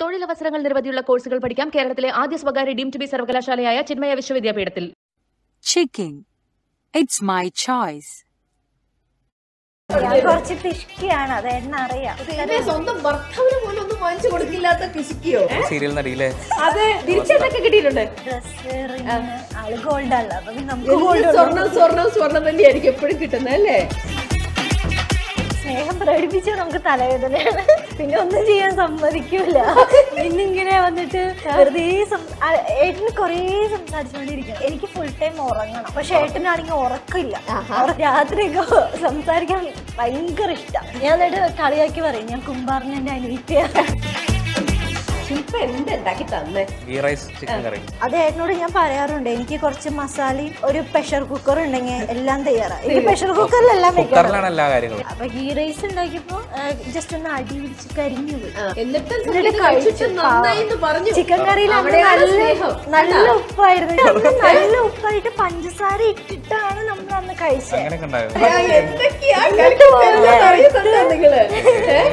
തൊഴിലവസരങ്ങൾ നിരവധിയുള്ള കോഴ്സുകൾ പഠിക്കാം കേരളത്തിലെ ആദ്യ സ്വകാര്യ ഡീം ടു ബി സർവകലാശാലയായ ചിന്മയ വിശ്വവിദ്യാപീഠത്തിൽ Chicken. It's my choice. ഞാൻ കുറച്ച് പിഷ്കിയാണ് അത് എന്നെ അറിയാം ദൈവമേ, സ്വന്തം ഭർത്താവിന് പോലും ഒന്നും വാങ്ങിച്ചു കൊടുക്കില്ലാത്ത പിശുക്കിയോ സീരിയൽ നടിയിലെ അതെ തിരിച്ചെന്തൊക്കെ കിട്ടിയിട്ടുണ്ട് ഡ്രസ് റിങ് ആള് ഗോൾഡ് അല്ല അപ്പൊ പിന്നെ നമുക്ക് എല്ലാം gold സ്വർണം സ്വർണം സ്വർണം തന്നെയായിരിക്കും എപ്പോഴും കിട്ടുന്നത് അല്ലേ സ്നേഹം പ്രകടിപ്പിച്ചാൽ നമുക്ക് തലവേദനയാണ് പിന്നെ ഒന്നും ചെയ്യാൻ സമ്മതിക്കൂല പിന്നെ ഇങ്ങനെ വന്നിട്ട് വെറുതെ സം- ആ, ഏട്ടന് കുറേ സംസാരിച്ചുകൊണ്ടിരിക്കണം എനിക്ക് ഫുൾ ടൈം ഉറങ്ങണം പക്ഷെ ഏട്ടനാണെങ്കിൽ ഉറക്കില്ല രാത്രിയൊക്കെ സംസാരിക്കാൻ ഭയങ്കര ഇഷ്ടം ഞാൻ എന്നിട്ട് കളിയാക്കി പറയും ഞാൻ കുമ്പാറിനെ അനിയത്തിയാണ് ശില്പ എന്ത് ഉണ്ടാക്കി തന്നെ ഗീ റൈസ് ചിക്കൻ കറി അത് ഏട്ടനോട് ഞാൻ പറയാറുണ്ട് എനിക്ക് കുറച്ച് മസാലയും ഒരു പ്രഷർ കുക്കർ ഉണ്ടെങ്കിൽ എല്ലാം തയ്യാറാണ് എനിക്ക് പ്രഷർ കുക്കറിലെല്ലാം വെക്കണം കുക്കറിലാണ് എല്ലാ കാര്യങ്ങളും അപ്പൊ ഗീ റൈസ് ഉണ്ടാക്കിയപ്പോ ജസ്റ്റ് ഒന്ന് അടി പിടിച്ച് കരിഞ്ഞു പോയി എന്നിട്ട് എന്നിട്ട് കഴിച്ചിട്ട് കഴിച്ചു. നന്നായി എന്ന് പറഞ്ഞു ചിക്കൻ കറിയിൽ അന്ന് അവിടെയാണ് നല്ല സ്നേഹം. നല്ല ഉപ്പായിരുന്നു അന്ന് നല്ല ഉപ്പായിട്ട് പഞ്ചസാര ഇട്ടിട്ടാണ് നമ്മൾ അന്ന് കഴിച്ചത് അങ്ങനെയൊക്കെ ഉണ്ടായോ ആ, എന്തൊക്കെയാ കളിക്കുന്നത് അറിയുന്നുണ്ടോ നിങ്ങള് ഏ?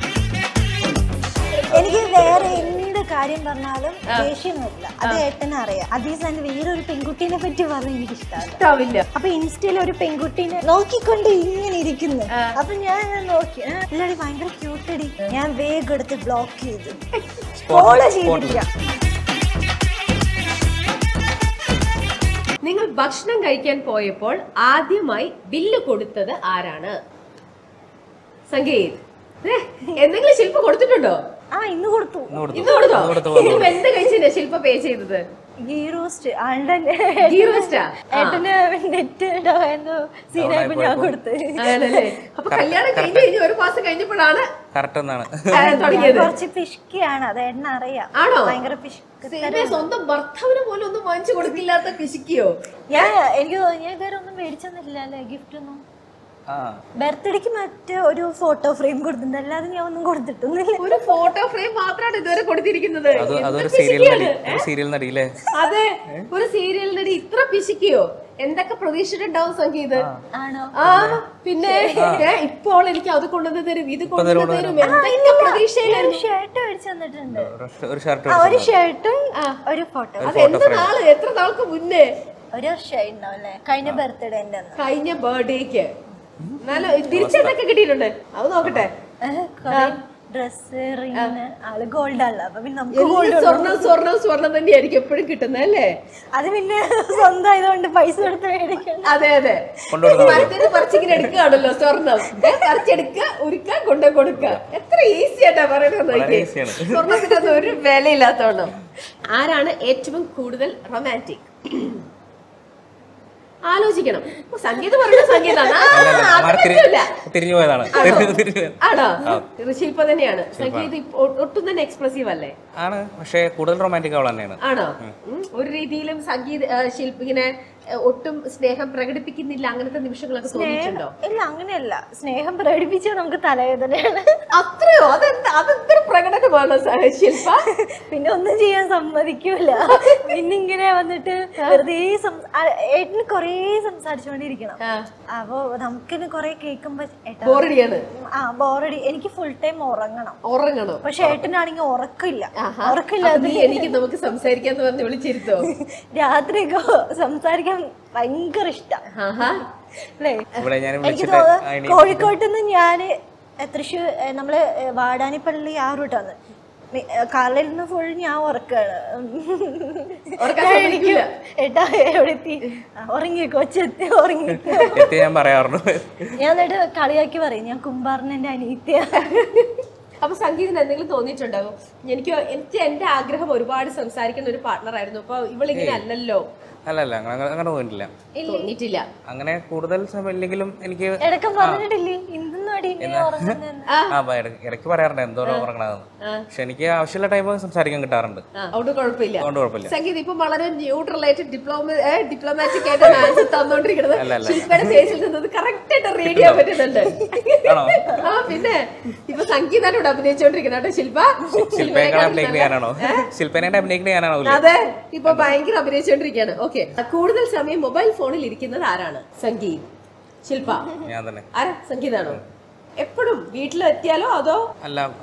എനിക്ക് വേറെ എന്ത് കാര്യം പറഞ്ഞാലും ദേഷ്യമൊന്നുമില്ല അത് ഏട്ടനെ അറിയാം അതേ സമയം വേറൊരു പെൺകുട്ടീനെ പറ്റി പറഞ്ഞ എനിക്ക് ഇഷ്ടമല്ല ഇഷ്ടാവില്ല അപ്പൊ ഇൻസ്റ്റയിൽ ഒരു പെൺകുട്ടീനെ നോക്കിക്കൊണ്ട് ഇങ്ങനെ ഇരിക്കുന്നു അപ്പൊ ഞാൻ ഇങ്ങനെ നോക്കി ആ, ഇല്ലടി ഭയങ്കര ക്യൂട്ടടി ഞാൻ വേഗം എടുത്ത് ബ്ലോക്ക് ചെയ്തു ഫോളോ ചെയ്തിരിക്കാം നിങ്ങൾ ഭക്ഷണം കഴിക്കാൻ പോയപ്പോൾ ആദ്യമായി ബില്ല് കൊടുത്തത് ആരാണ് സംഗീത് ഏ, എന്തെങ്കിലും ശില്പ കൊടുത്തിട്ടുണ്ടോ ആ ഇന്ന് കൊടുത്തു ഇന്ന് കൊടുത്തു. ഇന്ന് കൊടുത്തോ ഇന്ന് കൊടുത്തു, ഇന്നിപ്പോ എന്ത് കഴിച്ചില്ല ശില്പ പേ ചെയ്തത് ഗീ റോസ്റ്റ് ആളുടെ ഗീ റോസ്റ്റാ ഏട്ടന് നെറ്റ് ഇടാന്ന് സീനായപ്പോ ഞാൻ കൊടുത്ത് ആണല്ലേ അപ്പൊ കല്യാണം കഴിഞ്ഞ് കഴിഞ്ഞ് ഒരു മാസം കഴിഞ്ഞപ്പോഴാണ് കറക്റ്റ് എന്നാണ് ആ, തുടങ്ങിയത് കുറച്ച് പിഷ്കിയാണ് അത് ഏട്ടനെ അറിയാം ആണോ? ഭയങ്കര പിഷ്ക് ദൈവമേ, സ്വന്തം ഭർത്താവിന് പോലും ഒന്നും വാങ്ങിച്ചു കൊടുക്കില്ലാത്ത പിശുക്കിയോ ഞാൻ എനിക്ക് തോന്നി ഞാൻ ഇതുവരെ ഒന്നും മേടിച്ചെന്നില്ല അല്ലേ ഗിഫ്റ്റ് ഒന്നും ആ ബർത്ത്ഡേക്ക് മറ്റേ ഒരു ഫോട്ടോ ഫ്രെയിം കൊടുത്തിട്ടുണ്ട് അല്ലാതെ ഞാൻ ഒന്നും കൊടുത്തിട്ടൊന്നുമില്ല ഒരു ഫോട്ടോ ഫ്രെയിം മാത്രമാണ് ഇതുവരെ കൊടുത്തിരിക്കുന്നത് അത് എന്ത് അതൊരു സീരിയൽ നടി പിശുക്കിയാണ്. ഒരു സീരിയൽ നടിയിലെ അതെ ഒരു സീരിയൽ നടി ഇത്ര പിശുക്കിയോ എന്തൊക്കെ പ്രതീക്ഷിച്ചിട്ടുണ്ടാവും സംഗീത് ആണോ ആ പിന്നെ ഏ, ഇപ്പോൾ എനിക്ക് അത് കൊണ്ടുവന്ന് തരും ഇത് കൊണ്ടുവന്ന് തരും എന്തൊക്കെ പ്രതീക്ഷയിലായിരുന്നു ഷർട്ട് മേടിച്ചു തന്നിട്ടുണ്ട് ഒരു- ഒരു ഷർട്ട് ആ, ഒരു ഷർട്ടും ഒരു ഫോട്ടോ അത് എന്ത് നാള് എത്ര നാൾക്ക് മുന്നേ ഒരു വർഷമായി ഉണ്ടാവും അല്ലേ കഴിഞ്ഞ ബർത്ത്ഡേ എന്റെ അന്ന് കഴിഞ്ഞ ബർത്ത്ഡേക്ക് എന്നാലും തിരിച്ചെന്തൊക്കെ കിട്ടിയിട്ടുണ്ട് അത് നോക്കട്ടെ ഡ്രസ് റിങ് ആള് ഗോൾഡ് അല്ല അപ്പൊ പിന്നെ നമുക്ക് എല്ലാം ഗോൾഡ് സ്വർണം സ്വർണം സ്വർണം തന്നെയായിരിക്കും എപ്പോഴും കിട്ടുന്നത് അല്ലേ അത് പിന്നെ സ്വന്തം ആയതുകൊണ്ട് പൈസ കൊടുത്ത് മേടിക്കണം അതെ അതെ കൊണ്ടുകൊടുത്താൽ മതി. മരത്തിന് പറിച്ചിങ്ങനെ എടുക്കുകയാണല്ലോ സ്വർണം ഏ, പറിച്ചെടുക്കുക ഉരുക്കുക കൊണ്ടു കൊടുക്കുക എത്ര ഈസി ആയിട്ടാ പറയുന്നത് വളരെ easy ആണ്. സ്വർണത്തിനൊന്നും ഒരു വിലയില്ലാത്തോണം ആരാണ് ഏറ്റവും കൂടുതൽ റൊമാൻറ്റിക് ആലോചിക്കണം ഓ, സംഗീതം പറഞ്ഞ സംഗീതമാണ് ആ, അല്ല അല്ല അത് മാറി തിരി- പറ്റൂല. തിരിഞ്ഞു പോയതാണ് തിരിഞ്ഞു തിരിഞ്ഞു പോയത്. ആണോ ശില്പ തന്നെയാണ് സംഗീതം ഇപ്പൊ ഒ- ഒട്ടും തന്നെ എക്സ്പ്രസീവ് അല്ലേ ആണ് പക്ഷേ കൂടുതൽ റൊമാൻറ്റിക് അവൾ തന്നെയാണ് ആണോ ഉം. ഒരു രീതിയിലും സംഗീത ആ, ശില്പ ഇങ്ങനെ ആ, ഒട്ടും സ്നേഹം പ്രകടിപ്പിക്കുന്നില്ല അങ്ങനത്തെ നിമിഷങ്ങളൊക്കെ തോന്നിയിട്ടുണ്ടോ ഇല്ല അങ്ങനെയല്ല സ്നേഹം പ്രകടിപ്പിച്ചാൽ നമുക്ക് തലവേദനയാണ് അത്രയോ അതെന്താ അതെന്തൊരു പ്രകടനമാണ് സ- ശില്പ പിന്നെ ഒന്നും ചെയ്യാൻ സമ്മതിക്കൂല പിന്നെ ഇങ്ങനെ വന്നിട്ട് വെറുതെ സം- ആ, ഏട്ടന് കൊറേ സംസാരിച്ചുകൊണ്ടിരിക്കണം അപ്പൊ നമുക്കിന് കൊറേ കേൾക്കുമ്പോ ഏട്ടാ ബോറടിയാണ് ആ ബോറടി എനിക്ക് ഫുൾ ടൈം ഉറങ്ങണം ഉറങ്ങണം പക്ഷെ ഏട്ടനാണെങ്കിൽ ഉറക്കില്ല അപ്പൊ ഉറക്കില്ല നീ എനിക്ക് നമുക്ക് സംസാരിക്കാന്ന് പറഞ്ഞ് വിളിച്ചിരുത്തോ രാത്രിയൊക്കെ സംസാരിക്കാൻ ഭയങ്കര ഇഷ്ടം ആഹാ അല്ലേ ഇവിടെ ഞാൻ എനിക്ക് വിളിച്ചിട്ട് തോന്നുന്നു അതിന് കോഴിക്കോട്ട് നിന്ന് ഞാൻ തൃശ്ശൂർ ഏ, നമ്മള് ഏ, വാടാനിപ്പള്ളി ആ റൂട്ടാണ് കാറിൽ നിന്ന് ഫുൾ ഞാൻ ഉറക്കാണ് ഉറക്കാൻ ഞാൻ സമ്മതിക്കില്ല. എനിക്ക് ഏട്ടാ എവിടെ എത്തി ആ, ഉറങ്ങിക്കോ ഒച്ചെത്തി ഉറങ്ങിക്കോ എത്തി ഞാൻ പറയാറുണ്ട് ഞാൻ എന്നിട്ട് കളിയാക്കി പറയും ഞാൻ കുമ്പാറിനെ അനിയത്തിയ അപ്പൊ സംഗീതത്തിന് എന്തെങ്കിലും തോന്നിയിട്ടുണ്ടാവും എനിക്ക് എനിക്ക് എന്റെ ആഗ്രഹം ഒരുപാട് സംസാരിക്കുന്ന ഒരു പാർട്ണർ ആയിരുന്നു അപ്പൊ ഇവളിങ്ങനെ അല്ലല്ലോ അല്ല അല്ല അങ്ങനെ അങ്ങനെ തോന്നിയിട്ടില്ല തോന്നിയിട്ടില്ല അങ്ങനെ കൂടുതൽ സമയം ഇല്ലെങ്കിലും എനിക്ക് ഇടക്കം പറഞ്ഞിട്ടില്ലേ ഇന്നും അടി നീ ഉറങ്ങുന്നെന്ന് ആ ബ- ഇടയ്ക്ക് ഇടയ്ക്ക് പറയാറുണ്ട് എന്തോരം ഉറങ്ങണമെന്ന് പക്ഷെ എനിക്ക് ആവശ്യമുള്ള ടൈം സംസാരിക്കാൻ കിട്ടാറുണ്ട് ആ, അതുകൊണ്ട് കുഴപ്പമില്ല അതുകൊണ്ട് കുഴപ്പമില്ല സംഗീത് ഇപ്പൊ വളരെ ന്യൂട്രൽ ആയിട്ട് ഡിപ്ലോമ ഡിപ്ലോമാറ്റിക് ആയിട്ടാണ് ആൻസർ തന്നോണ്ടിരിക്കുന്നത് അല്ല, അല്ല. ശില്പയുടെ ഫേസിൽ നിന്നത് കറക്റ്റ് ആയിട്ട് റീഡ് ചെയ്യാൻ പറ്റുന്നുണ്ട് ആണോ ആ പിന്നെ ഇപ്പൊ സംഗീതാണ് ഇവിടെ അഭിനയിച്ചോണ്ടിരിക്കുന്നത് കേട്ടോ ശില്പ ശില്പേക്കാൾ അഭിനയിക്കുന്ന ഞാനാണോ ശില്പേനായിട്ട് അഭിനയിക്കുന്ന ഞാനാണോ ഇല്ലേ? അതെ ഇപ്പൊ ഭയങ്കര അഭിനയിച്ചോണ്ടിരിക്കുകയാണ് ഓക്കെ കൂടുതൽ സമയം മൊബൈൽ ഫോണിൽ ഇരിക്കുന്നത് ആരാണ് സംഗീത് ശില്പ ഞാൻ തന്നെ ആരാ സംഗീതാണോ എപ്പോഴും വീട്ടിലെത്തിയാലോ അതോ അല്ല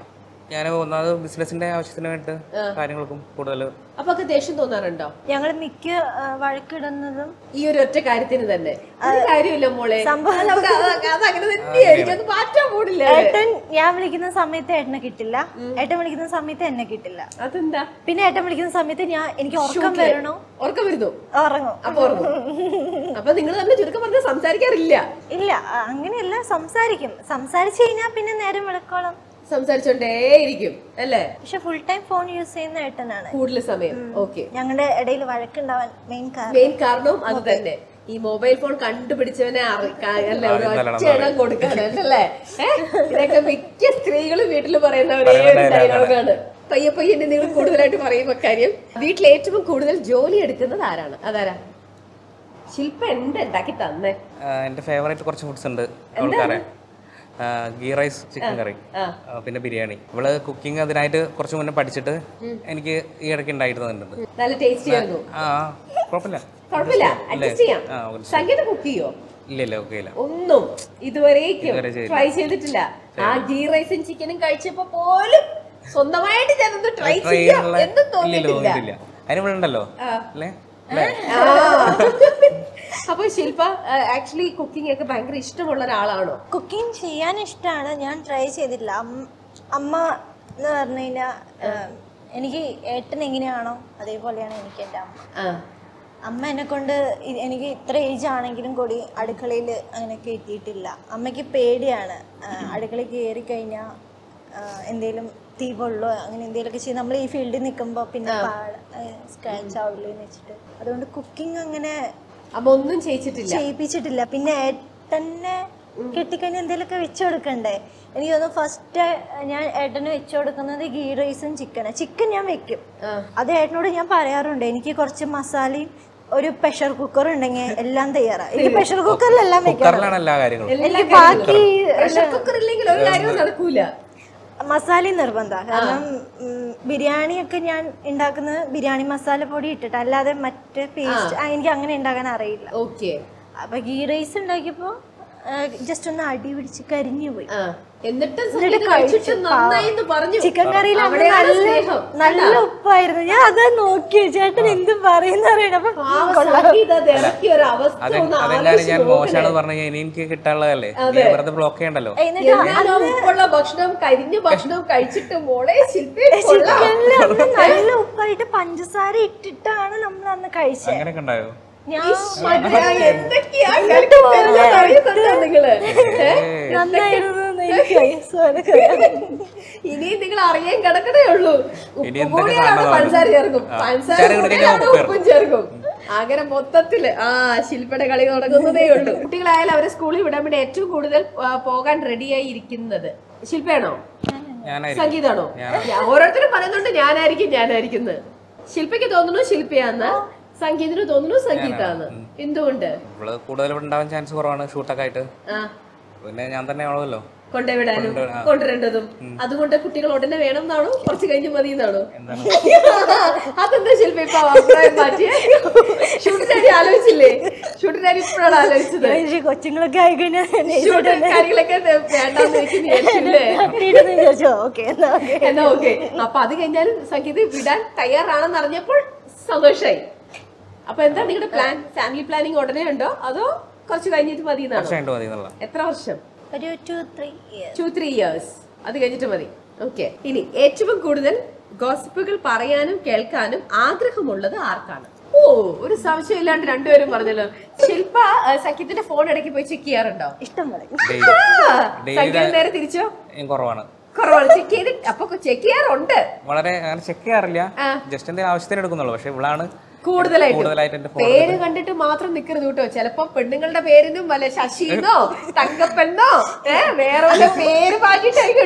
ഞാൻ ഒന്നാമത് ബിസിനസിന്റെ ആവശ്യത്തിന് വേണ്ടിയിട്ട് കാര്യങ്ങൾക്കും കൂടുതൽ അപ്പൊ ഒക്കെ ദേഷ്യം തോന്നാറുണ്ടോ ഞങ്ങൾ മിക്ക ആ, വഴക്കിടുന്നതും ഈ ഒരു ഒറ്റ കാര്യത്തിന് തന്നെ ഒരു കാര്യമില്ല മോളെ അത് അവിടെ അത് അത് അങ്ങനെ തന്നെയായിരിക്കും അത് മാറ്റാൻ പോണില്ല ഏട്ടൻ ഞാൻ വിളിക്കുന്ന സമയത്ത് ഏട്ടനെ കിട്ടില്ല ഏട്ടൻ വിളിക്കുന്ന സമയത്ത് എന്നെ കിട്ടില്ല അതെന്താ പിന്നെ ഏട്ടൻ വിളിക്കുന്ന സമയത്ത് ഞാൻ എനിക്ക് ഉറക്കം വരണോ ഉറക്കം വരുന്നു ഉറങ്ങും അപ്പൊ ഉറങ്ങും അപ്പൊ നിങ്ങൾ തമ്മിൽ ചുരുക്കം പറഞ്ഞാൽ സംസാരിക്കാറില്ല ഇല്ല ആ, അങ്ങനെയല്ല സംസാരിക്കും സംസാരിച്ചു കഴിഞ്ഞാൽ പിന്നെ നേരം വിളക്കോളം സംസാരിച്ചോണ്ടേയിരിക്കും അല്ലേ പക്ഷെ ഫുൾ ടൈം ഫോൺ യൂസ് ചെയ്യുന്ന ഏട്ടനാണ് കൂടുതൽ സമയം ഓക്കെ ഞങ്ങളുടെ ഇടയിൽ വഴക്കുണ്ടാവാൻ മെയിൻ കാരണം മെയിൻ കാരണവും അത് തന്നെ ഈ മൊബൈൽ ഫോൺ കണ്ടുപിടിച്ചവനെ അറി- കാ- അല്ല, ഒരു ഒറ്റയിടം കൊടുക്കാനല്ലേ ഏഹ്? ഇതൊക്കെ മിക്ക സ്ത്രീകളും വീട്ടിൽ പറയുന്ന ഒരേ ഒരു ഡയലോഗാണ് പയ്യെ പയ്യെ നിങ്ങൾ കൂടുതലായിട്ട് പറയുമ്പോ കാര്യം വീട്ടിൽ ഏറ്റവും കൂടുതൽ ജോലി എടുക്കുന്നത് ആരാണ് അതാരാ ശില്പ എന്ത് ഉണ്ടാക്കി തന്നേ എൻ്റെ ഫേവറേറ്റ് കുറച്ച് ഫുഡ്സ് ഉണ്ട് അവൾക്കറിയാം ഗീ റൈസ് ചിക്കൻ കറി ആ. ആ, പിന്നെ ബിരിയാണി ഇവള് കുക്കിംഗ് അതിനായിട്ട് കുറച്ച് മുന്നേ പഠിച്ചിട്ട് എനിക്ക് ഈ ഇടയ്ക്ക് ഉണ്ടായിട്ട് തന്നിട്ടുണ്ട് നല്ല ടേസ്റ്റി ആയിരുന്നു ആ കുഴപ്പമില്ല കുഴപ്പമില്ല അഡ്ജസ്റ്റ് ചെയ്യാം ആ, ഒരു സംഗീത കുക്ക് ചെയ്യോ ഇല്ല ഇല്ല ഓക്കെ ഇല്ല ഒന്നും ഇതുവരേക്കും ഇതുവരെ ചെയ്തില്ല. ട്രൈ ചെയ്തിട്ടില്ല ആ ഗീ റൈസും ചിക്കനും കഴിച്ചപ്പോ പോലും സ്വന്തമായിട്ട് ഞാനൊന്ന് ട്രൈ ട്രൈ ചെയ്യാം ചെയ്യാനുള്ള എന്നും ഇല്ല തോന്നിയിട്ടില്ല തോന്നിയിട്ടില്ല അതിന് ഇവിടെ ഉണ്ടല്ലോ അല്ലേ അല്ലേ ആ. അപ്പൊ ശില്പ ആക്ച്വലി കുക്കിംഗ് ഒക്കെ ഭയങ്കര ഇഷ്ടമുള്ള ഒരാളാണോ കുക്കിംഗ് ചെയ്യാൻ ഇഷ്ടമാണ് ഞാൻ ട്രൈ ചെയ്തിട്ടില്ല അമ്മ- അമ്മ എന്ന് പറഞ്ഞു കഴിഞ്ഞാൽ എനിക്ക് ഏട്ടൻ എങ്ങനെയാണോ അതേപോലെയാണ് എനിക്ക് എൻ്റെ അമ്മ ആ. അമ്മ എന്നെ കൊണ്ട് ഇ- എനിക്ക് ഇത്ര ഏജ് ആണെങ്കിലും കൂടി അടുക്കളയിൽ അങ്ങനെ കയറ്റിയിട്ടില്ല അമ്മയ്ക്ക് പേടിയാണ് ആ, അടുക്കളയിൽ കയറി കഴിഞ്ഞാൽ എന്തേലും തീ പൊള്ളോ അങ്ങനെ എന്തെങ്കിലുമൊക്കെ ചെയ്ത് നമ്മൾ ഈ ഫീൽഡിൽ നിൽക്കുമ്പോൾ പിന്നെ പാട സ്ക്രാച്ച് ആവില്ല എന്ന് വെച്ചിട്ട് അതുകൊണ്ട് കുക്കിംഗ് അങ്ങനെ അമ്മ ഒന്നും ചെയ്യിച്ചിട്ടില്ല ചെയ്യിപ്പിച്ചിട്ടില്ല പിന്നെ ഏട്ടനെ കെട്ടിക്കഴിഞ്ഞ് എന്തെങ്കിലുമൊക്കെ വെച്ചു കൊടുക്കണ്ടേ എനിക്ക് തോന്നുന്നു ഫസ്റ്റ് ഞാൻ ഏട്ടന് വെച്ചു കൊടുക്കുന്നത് ഗീ റൈസും ചിക്കനാണ് ചിക്കൻ ഞാൻ വെക്കും അത് ഏട്ടനോട് ഞാൻ പറയാറുണ്ട് എനിക്ക് കുറച്ച് മസാലയും ഒരു പ്രഷർ കുക്കർ ഉണ്ടെങ്കിൽ എല്ലാം തയ്യാറാ എനിക്ക് പ്രഷർ കുക്കറിലെല്ലാം വെക്കണം കുക്കറിലാണ് എല്ലാ കാര്യങ്ങളും എനിക്ക് ബാക്കി പ്രഷർ കുക്കർ ഇല്ലെങ്കിൽ ഒരു കാര്യവും നടക്കൂല മസാല നിർബന്ധമാണ് കാരണം ഉം, ബിരിയാണിയൊക്കെ ഞാൻ ഉണ്ടാക്കുന്നത് ബിരിയാണി മസാല പൊടി ഇട്ടിട്ട് അല്ലാതെ മറ്റേ പേസ്റ്റ് എനിക്ക് അങ്ങനെ ഉണ്ടാക്കാൻ അറിയില്ല ഓക്കെ അപ്പൊ ഗീ റൈസ് ഉണ്ടാക്കിയപ്പോ ജസ്റ്റ് ഒന്ന് അടി പിടിച്ച് കരിഞ്ഞു പോയി എന്നിട്ടും സംഗീത കഴിച്ചിട്ട് നന്നായി എന്ന് പറഞ്ഞു ചിക്കൻ കറിയിൽ അന്ന് അവിടെയാണ് നല്ല സ്നേഹം. നല്ല ഉപ്പായിരുന്നു ഞാൻ അത് നോക്കി ചേട്ടൻ എന്തും പറയുന്ന അറിയണം അപ്പൊ പാവം സംഗീത അത് ഇറക്കിയ ഒരു അവസ്ഥ അതെ ഒന്ന് അതെങ്ങാനും ആലോചിച്ച് ഞാൻ നോക്കണേ. മോശമാണെന്ന് പറഞ്ഞു കഴിഞ്ഞാൽ ഇനി എനിക്ക് കിട്ടാനുള്ളതല്ലേ നീ വെറുതെ ബ്ലോക്ക് ചെയ്യണ്ടല്ലോ എന്നിട്ട് എന്നാലോ ഉപ്പുള്ള ഭക്ഷണം കരിഞ്ഞ ഭക്ഷണം കഴിച്ചിട്ട് മോളെ ശില്പി കൊള്ളാം. ചിക്കനിൽ അന്ന് നല്ല ഉപ്പായിട്ട് പഞ്ചസാര ഇട്ടിട്ടാണ് നമ്മൾ അന്ന് കഴിച്ചത് അങ്ങനെയൊക്കെ ഉണ്ടായോ ഞാൻ മറ്റേ എന്തൊക്കെയാ കളിക്കുന്നത് അറിയുന്നുണ്ടോ നിങ്ങള് ഏ? നന്നായിരുന്നു എന്ന് എനിക്ക് വയസ്സ് ഇനിയും നിങ്ങൾ അറിയാൻ കിടക്കണേ ഉള്ളൂ ഇനി ഉപ്പ് എന്തൊക്കെ കൂടിയാണ് കാണണം പഞ്ചസാര ചേർക്കും ആ, പഞ്ചസാര പഞ്ചസാര കൂടി കൂടിയാണ് കഴിഞ്ഞാൽ ഉപ്പ് ഉപ്പും ചേർക്കും അങ്ങനെ മൊത്തത്തില് ആ ശില്പയുടെ കളി തുടങ്ങുന്നതേ ഉള്ളൂ കുട്ടികളായാലും അവരെ സ്കൂളിൽ വിടാൻ വേണ്ടി ഏറ്റവും കൂടുതൽ ആ, പോകാൻ റെഡിയായി ഇരിക്കുന്നത് ശില്പയാണോ ഞാനായിരിക്കും സംഗീതാണോ ഞാൻ- ഓരോരുത്തരും പറയുന്നുണ്ട് ഞാനായിരിക്കും ഞാനായിരിക്കുന്നത് ശില്പയ്ക്ക് തോന്നുന്നു ശില്പയാന്ന് സംഗീതിന് തോന്നുന്നു സംഗീതാന്ന് എന്തുകൊണ്ട് ഇവള് കൂടുതൽ ഇവിടെ ഉണ്ടാവാൻ ചാൻസ് കുറവാണ് ഷൂട്ടൊക്കെ ആയിട്ട് ആ പിന്നെ ഞാൻ തന്നെ ആണല്ലോ കൊണ്ടുവിടാനും കൊണ്ടുവരേണ്ടതും അതുകൊണ്ട് കുട്ടികൾ ഉടനെ വേണം എന്നാണോ കുറച്ച് കഴിഞ്ഞ് മതി എന്നാണോ എന്താണ് അതെന്താ ശില്പ ഇപ്പൊ അഭിപ്രായം മാറ്റിയേ ഷൂട്ടിനാരി ആലോചിച്ചില്ലേ ഷൂട്ടിനാരി ഇപ്പോഴാണ് ആലോചിച്ചത് കൊച്ചുങ്ങളൊക്കെ ആയി കഴിഞ്ഞാൽ ഷൂട്ട് കാര്യങ്ങളൊക്കെ വേണ്ടെന്ന് എനിക്ക് വിചാരിച്ചില്ലേ ചോദിച്ചോ ഓക്കെ എന്നാ ഓക്കെ എന്നാ ഓക്കെ അപ്പൊ അത് കഴിഞ്ഞാലും സംഗീത വിടാൻ തയ്യാറാണെന്ന് അറിഞ്ഞപ്പോൾ സന്തോഷായി അപ്പൊ എന്താ നിങ്ങളുടെ പ്ലാൻ ഫാമിലി പ്ലാനിങ് ഉടനെ ഉണ്ടോ അതോ കുറച്ച് കഴിഞ്ഞിട്ട് മതി എന്നാണോ കുറച്ച് കഴിഞ്ഞിട്ട് മതി എന്നുള്ള Uh, എത്ര വർഷം ഒരു two three years two three years അത് കഴിഞ്ഞിട്ട് മതി ഓക്കെ ഇനി ഏറ്റവും കൂടുതൽ ഗോസിപ്പുകൾ പറയാനും കേൾക്കാനും ആഗ്രഹമുള്ളത് ആർക്കാണ് ഓ ഒരു സംശയം ഇല്ലാണ്ട് രണ്ടുപേരും പറഞ്ഞല്ലോ ശില്പ ആ, സഖ്യത്തിന്റെ ഫോൺ ഇടയ്ക്ക് പോയി ചെക്ക് ചെയ്യാറുണ്ടോ ഇഷ്ടം പോലെ ഡെയിലി ആ, സഖ്യം നേരെ തിരിച്ചോ കുറവാണ് കുറവാണ് ചെക്ക് ചെയ്ത് അപ്പൊ ചെക്ക് ചെയ്യാറുണ്ട് വളരെ അങ്ങനെ ചെക്ക് ചെയ്യാറില്ല ജസ്റ്റ് എന്തെങ്കിലും ആവശ്യത്തിന് എടുക്കുന്നുള്ളൂ പക്ഷെ ഇവളാണ് കൂടുതലായിട്ട് കൂടുതലായിട്ട് എന്റെ ഫോൺ പേര് കണ്ടിട്ട് മാത്രം നിക്കരുത് കേട്ടോ ചിലപ്പോ പെണ്ണുങ്ങളുടെ പേരിനും വല്ല ശശിന്നോ തങ്കപ്പെന്നോ ഏ വേറെ വല്ല പേര് മാറ്റിട്ടായി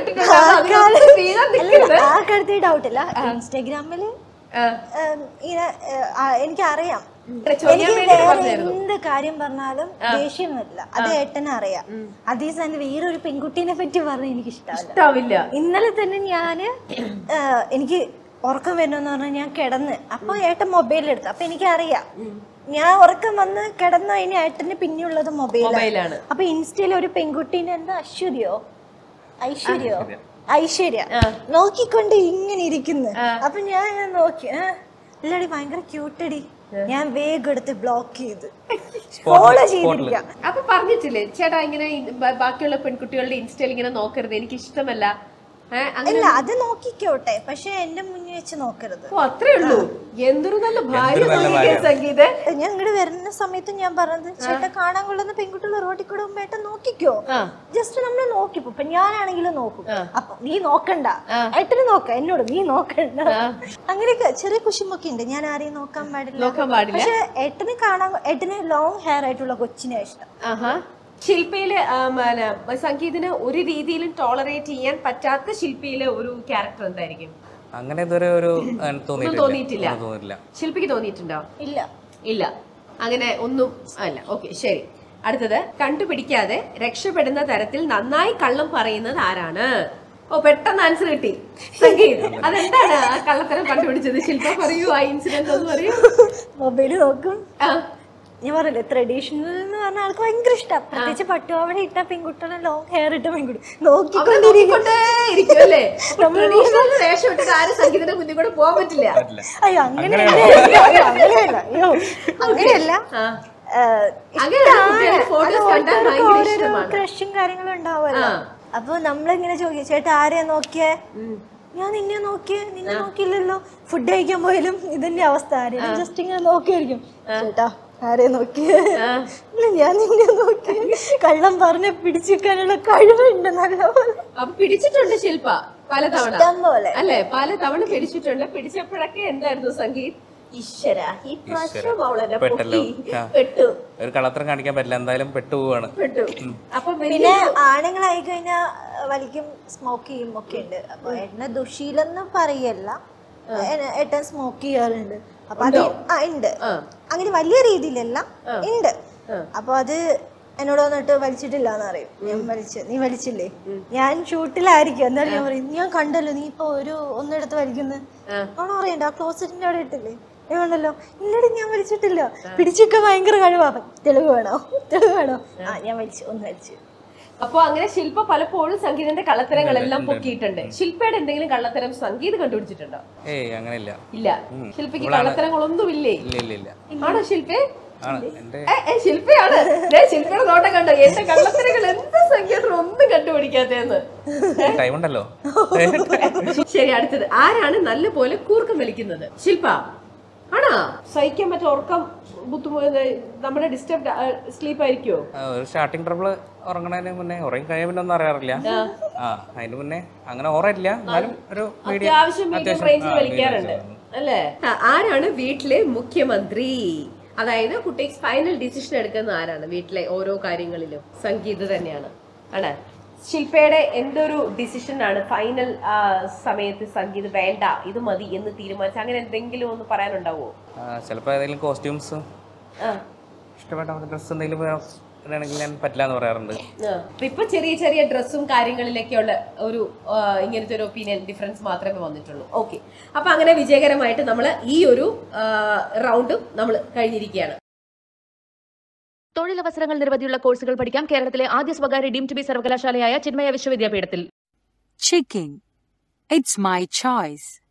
നിക്കരുത് ആ കാര്യത്തിൽ ഡൗട്ടില്ല ഇൻസ്റ്റാഗ്രാമില് ആ. ഉം, ഇങ്ങനെ ഏഹ്, ആ, എനിക്കറിയാം ചൊറിയാൻ എനിക്ക് വേണ്ടി വേറെ പറഞ്ഞായിരുന്നു. എന്ത് കാര്യം പറഞ്ഞാലും ദേഷ്യം വരില്ല അത് ഏട്ടനെ അറിയാം അതേ സമയം വേറൊരു പെൺകുട്ടീനെ പറ്റി പറഞ്ഞ എനിക്ക് ഇഷ്ടമല്ല ഇഷ്ടാവില്ല ഇന്നലെ തന്നെ ഞാന് ഏഹ്, എനിക്ക് ഉറക്കം വരണമെന്ന് പറഞ്ഞാൽ ഞാൻ കിടന്ന് അപ്പൊ ഏട്ടൻ മൊബൈൽ എടുത്തു അപ്പൊ എനിക്കറിയാം ഞാൻ ഉറക്കം വന്ന് കിടന്നു കഴിഞ്ഞാൽ ഏട്ടന് പിന്നെയുള്ളത് മൊബൈലാണ് മൊബൈലാണ് അപ്പൊ ഇൻസ്റ്റയിൽ ഒരു പെൺകുട്ടീനെ എന്താ അശ്വര്യോ ഐശ്വര്യോ ഐശ്വര്യ നോക്കിക്കൊണ്ട് ഇങ്ങനെ ഇരിക്കുന്നു അപ്പൊ ഞാൻ ഇങ്ങനെ നോക്കി ആ, ഇല്ലടി ഭയങ്കര ക്യൂട്ടടി ഞാൻ വേഗം എടുത്ത് ബ്ലോക്ക് ചെയ്ത് ഫോളോ ചെയ്തിരിക്കാം അപ്പൊ പറഞ്ഞിട്ടില്ലേ ചേട്ടാ ഇങ്ങനെ ഇ- ബ- ബാക്കിയുള്ള പെൺകുട്ടികളുടെ ഇൻസ്റ്റയിൽ ഇങ്ങനെ നോക്കരുത് എനിക്ക് ഇഷ്ടമല്ല ഏഹ് അങ്ങനെ അല്ല അത് നോക്കിക്കോട്ടെ പക്ഷെ എന്റെ മുന്നിൽ വെച്ച് നോക്കരുത് ഓ അത്രേ ഉള്ളൂ എന്തൊരു നല്ല ഭാര്യ എന്തൊരു നല്ല നോക്കിക്കേ ഭാര്യ. സംഗീത ഞാൻ ഇങ്ങോട്ട് വരുന്ന സമയത്ത് ഞാൻ പറഞ്ഞത് ചേട്ടാ കാണാൻ കൊള്ളുന്ന പെൺകുട്ടികൾ റോഡിൽ കൂടെ പോകുമ്പോ ഏട്ടൻ നോക്കിക്കോ ജസ്റ്റ് നമ്മൾ നോക്കിപ്പോ ഇപ്പൊ ഞാനാണെങ്കിലും നോക്കും അപ്പൊ നീ നോക്കണ്ട ഏട്ടന് നോക്ക എന്നോട് നീ നോക്കണ്ട അങ്ങനെയൊക്കെ ചെറിയ കുശുമൊക്കെ ഉണ്ട് ഞാൻ ആരെയും നോക്കാൻ പാടില്ല നോക്കാൻ പാടില്ല പക്ഷെ ഏട്ടന് കാണാൻ ഏട്ടന് ലോങ് ഹെയർ ആയിട്ടുള്ള കൊച്ചിനെ ഇഷ്ടം ആഹാ ശില്പയില് ആ, പിന്നെ, സംഗീതിന് ഒരു രീതിയിലും ടോളറേറ്റ് ചെയ്യാൻ പറ്റാത്ത ശില്പിയിലെ ഒരു ക്യാരക്ടർ എന്തായിരിക്കും അങ്ങനെ ഇതുവരെ ഒരു ആ, തോന്നിയിട്ടില്ല തോന്നിയിട്ടില്ല. ഒന്നും തോന്നിയിട്ടില്ല ശില്പിക്ക് തോന്നിയിട്ടുണ്ടോ ഇല്ല ഇല്ല അങ്ങനെ ഒന്നും അല്ല ഓക്കെ ശരി അടുത്തത് കണ്ടുപിടിക്കാതെ രക്ഷപ്പെടുന്ന തരത്തിൽ നന്നായി കള്ളം പറയുന്നത് ആരാണ് ഓ പെട്ടെന്ന് ആൻസർ കിട്ടി സംഗീത് അതെന്താണ് ആ കള്ളത്തരം കണ്ടുപിടിച്ചത് ശില്പ പറയൂ ആ ഇൻസിഡന്റ് ഒന്ന് പറയൂ മൊബൈല് നോക്കും ആ, ഞാൻ പറഞ്ഞില്ലേ ട്രഡീഷണൽ എന്ന് പറഞ്ഞ ആൾക്ക് ഭയങ്കര ഇഷ്ടം പ്രത്യേകിച്ച് പട്ടുപാവട ഇട്ട പെൺകുട്ടികളെ ലോങ് ഹെയർ ഇട്ട പെൺകുട്ടി അവരെ നോക്കിക്കൊണ്ടിരിക്കും നോക്കിക്കൊണ്ടേയിരിക്കും അല്ലേ ട്രഡീഷണൽ വേഷം ഇട്ടിട്ട് ആരും സംഗീതത്തിന്റെ മുന്നിൽ കൂടെ പോകാൻ പറ്റില്ല അയ്യോ അങ്ങനെയല്ല അയ്യോ, അങ്ങനെയല്ല അയ്യോ അങ്ങനെയല്ല ഏഹ്, അങ്ങനെ ഇഷ്ടാണ്. കുട്ടികളുടെ photos അത് കണ്ടാൽ ഓരോരുത്തർക്കും ഭയങ്കര ഓരോരോ ഇഷ്ടമാണ്. ക്രഷും കാര്യങ്ങളും ഉണ്ടാവുമല്ലോ അപ്പൊ നമ്മളിങ്ങനെ ചോദിക്കും ചേട്ടാ ആരെയാ നോക്കിയേ ഞാൻ നിന്നെ നോക്കിയേ നിന്നെ നോക്കിയില്ലല്ലോ ഫുഡ് കഴിക്കാൻ പോയാലും ഇതിന്റെ അവസ്ഥ ആരെയും ജസ്റ്റ് ഇങ്ങനെ നോക്കിയായിരിക്കും ചേട്ടാ ആരെയാ നോക്കിയേ ഇല്ല ഞാൻ നിന്നെ നോക്കിയേ കള്ളം പറഞ്ഞ പിടിച്ചു വെക്കാനുള്ള കഴിവുണ്ട് നല്ലപോലെ അപ്പൊ പിടിച്ചിട്ടുണ്ട് ശില്പ പലതവണ ഇഷ്ടം പോലെ അല്ലെ പല തവണ പിടിച്ചിട്ടുണ്ട് പിടിച്ചപ്പോഴൊക്കെ എന്തായിരുന്നു സംഗീത് ഈശ്വര ഈ പ്രാവശ്യം അവളെന്നെ പെട്ടല്ലോ. പൊക്കി ആ. പെട്ടു ഒരു കളത്രം കാണിക്കാൻ പറ്റില്ല എന്തായാലും പെട്ടുപോവാണ് പെട്ടു അപ്പൊ പിന്നെ വലിയ ആണുങ്ങളായി കഴിഞ്ഞാൽ വലിക്കും സ്മോക്ക് ചെയ്യും ഒക്കെ ഉണ്ട് അപ്പൊ എന്നെ ദുഷീലെന്ന് പറയല്ല എന്നെ- ഏട്ടൻ സ്മോക്ക് ചെയ്യാറുണ്ട് അപ്പൊ അത് ആ ഉണ്ട് അങ്ങനെ വലിയ രീതിയിലല്ല ഉണ്ട് അപ്പൊ അത് എന്നോട് വന്നിട്ട് വലിച്ചിട്ടില്ല എന്ന് പറയും ഞാൻ വലിച്ച് നീ വലിച്ചില്ലേ ഞാൻ ഷൂട്ടിലായിരിക്കും എന്നാലും ഞാൻ പറയും ഞാൻ കണ്ടല്ലോ നീ ഇപ്പൊ ഒരു ഒന്നെടുത്ത് വലിക്കുന്നത് ആണോ അറിയണ്ട ആ ക്ലോസറ്റിന്റെ അവിടെ ഇട്ടില്ലേ ഞാൻ കണ്ടല്ലോ ഇല്ലടി ഞാൻ വലിച്ചിട്ടില്ല പിടിച്ചൊക്കെ ഭയങ്കര കഴിവാ തെളിവ് വേണോ തെളിവ് വേണോ ആ ഞാൻ വലിച്ചു ഒന്ന് വലിച്ചു അപ്പൊ അങ്ങനെ ശില്പ പലപ്പോഴും സംഗീതന്റെ കള്ളത്തരങ്ങളെല്ലാം പൊക്കിയിട്ടുണ്ട് ശില്പയുടെ എന്തെങ്കിലും കള്ളത്തരം സംഗീത് കണ്ടുപിടിച്ചിട്ടുണ്ടോ ഏയ് അങ്ങനെയില്ല ഇല്ല ശില്പയ്ക്ക് കള്ളത്തരങ്ങളൊന്നും ഇല്ലേ ഇല്ല ഇല്ല ഇല്ല ആണോ ശില്പേ ആണ് എന്റെ ഏ, ഏ, ശില്പയാണ് ദേ, ശില്പയുടെ നോട്ടം കണ്ടോ എന്റെ കള്ളത്തരങ്ങൾ എന്ത് സംഗീതം ഒന്നും കണ്ടുപിടിക്കാത്തേന്ന് ടൈം ഉണ്ടല്ലോ ശരി അടുത്തത് ആരാണ് നല്ല പോലെ കൂർക്കം വലിക്കുന്നത് ശില്പ ആണോ സഹിക്കാൻ പറ്റ ഉറക്കം ബുദ്ധിമുട്ട് നമ്മുടെ ഡിസ്റ്റർബ് സ്ലീപ്പ് ആയിരിക്കുമോ ആ, ഒരു സ്റ്റാർട്ടിങ് ട്രബിള് ഉറങ്ങണതിന് മുന്നേ ഉറങ്ങി കഴിയാൻ പിന്നെ ഒന്നും അറിയാറില്ല ആ അതിന് മുന്നേ അങ്ങനെ ഓറയില്ല എന്നാലും ഒരു മീഡിയം അത്യാവശ്യം മീഡിയം റേഞ്ചിൽ വലിക്കാറുണ്ട് അല്ലേ ആ, ആരാണ് വീട്ടിലെ മുഖ്യമന്ത്രി അതായത് കുട്ടിക്ക് ഫൈനൽ ഡിസിഷൻ എടുക്കുന്ന ആരാണ് വീട്ടിലെ ഓരോ കാര്യങ്ങളിലും സംഗീത് തന്നെയാണ് ആണ് ശില്പയുടെ എന്തൊരു ഡിസിഷൻ ആണ് ഫൈനൽ സമയത്ത് സംഗീത് വേണ്ട ഇത് മതി എന്ന് തീരുമാനിച്ച അങ്ങനെ എന്തെങ്കിലും ഒന്ന് പറയാനുണ്ടാവോ ചിലപ്പോൾ ഏതെങ്കിലും കോസ്റ്റ്യൂംസ് ആ ഇഷ്ടപ്പെട്ട ഡ്രസ്സ് എന്തെങ്കിലും വേണമെങ്കിൽ ഞാൻ പറ്റില്ല എന്ന് പറയാറുണ്ട് ആ. അപ്പൊ ഇപ്പൊ ചെറിയ ചെറിയ ഡ്രസ്സും കാര്യങ്ങളിലൊക്കെയുള്ള ഒരു ആ, ഇങ്ങനത്തെ ഒരു ഒപ്പീനിയൻ ഡിഫറൻസ് മാത്രമേ വന്നിട്ടുള്ളൂ ഓക്കെ അപ്പൊ അങ്ങനെ വിജയകരമായിട്ട് നമ്മൾ ഈ ഒരു റൗണ്ടും നമ്മൾ കഴിഞ്ഞിരിക്കുകയാണ് തൊഴിലവസരങ്ങൾ നിരവധിയുള്ള കോഴ്സുകൾ പഠിക്കാം കേരളത്തിലെ ആദ്യ സ്വകാര്യ ഡീം ടു ബി സർവകലാശാലയായ ചിന്മയ വിശ്വവിദ്യാപീഠത്തിൽ Checking. It's my choice.